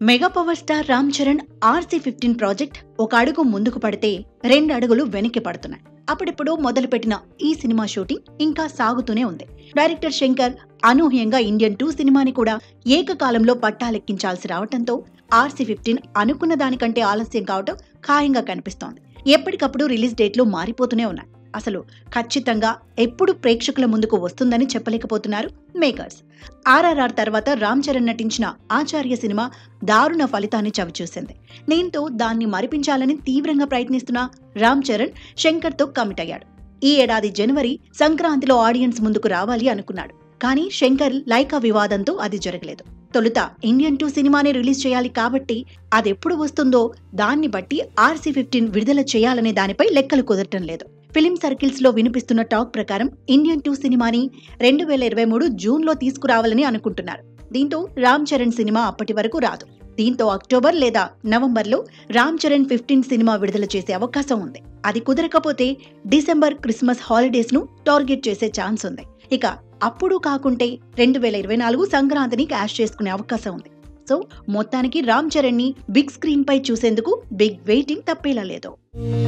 mega power star Ram Charan RC fifteen project ఒక అడుగు ముందుకు పడితే రెండు అడుగులు వెనక్కి పడుతున్నాయి అప్పుడిప్పుడు మొదలుపెట్టిన ఈ సినిమా షూటింగ్ ఇంకా సాగుతూనే ఉంది డైరెక్టర్ శంకర్ అనూహ్యంగా ఇండియన్ టూ సినిమాని కూడా ఏకకాలంలో పట్టాలెక్కించాల్సి రావడంతో ఆర్సీ ఫిఫ్టీన్ అనుకున్న దానికంటే ఆలస్యం కావటం ఖాయంగా కనిపిస్తోంది ఎప్పటికప్పుడు రిలీజ్ డేట్లు మారిపోతూనే ఉన్నాయి అసలు ఖచ్చితంగా ఎప్పుడు ప్రేక్షకుల ముందుకు వస్తుందని చెప్పలేకపోతున్నారు మేకర్స్ ఆర్ఆర్ఆర్ తర్వాత రామ్ చరణ్ నటించిన ఆచార్య సినిమా దారుణ ఫలితాన్ని చవిచూసింది దీంతో దాన్ని మరిపించాలని తీవ్రంగా ప్రయత్నిస్తున్న రామ్ చరణ్ శంకర్తో కమిట్ అయ్యాడు ఈ ఏడాది జనవరి సంక్రాంతిలో ఆడియన్స్ ముందుకు రావాలి అనుకున్నాడు కానీ శంకర్ లైకా వివాదంతో అది జరగలేదు తొలుత ఇండియన్ టూ సినిమాని రిలీజ్ చేయాలి కాబట్టి అదెప్పుడు వస్తుందో దాన్ని బట్టి ఆర్సీ ఫిఫ్టీన్ విడుదల చేయాలనే దానిపై లెక్కలు కుదరటం లేదు ఫిలిం సర్కిల్స్ లో వినిపిస్తున్న టాక్ ప్రకారం ఇండియన్ టూ సినిమాని రెండు వేల ఇరవై మూడు జూన్ లో తీసుకురావాలని అనుకుంటున్నారు దీంతో రామ్ చరణ్ సినిమా అప్పటి వరకు రాదు దీంతో అక్టోబర్ లేదా నవంబర్ లో రామ్ చరణ్ ఫిఫ్టీన్ సినిమా విడుదల చేసే అవకాశం ఉంది అది కుదరకపోతే డిసెంబర్ క్రిస్మస్ హాలిడేస్ ను టార్గెట్ చేసే ఛాన్స్ ఉంది ఇక అప్పుడు కాకుంటే రెండు వేల ఇరవై నాలుగు సంక్రాంతిని క్యాష్ చేసుకునే అవకాశం ఉంది సో మొత్తానికి రామ్ చరణ్ ని బిగ్ స్క్రీన్ పై చూసేందుకు బిగ్ వెయిటింగ్ తప్పేలా లేదు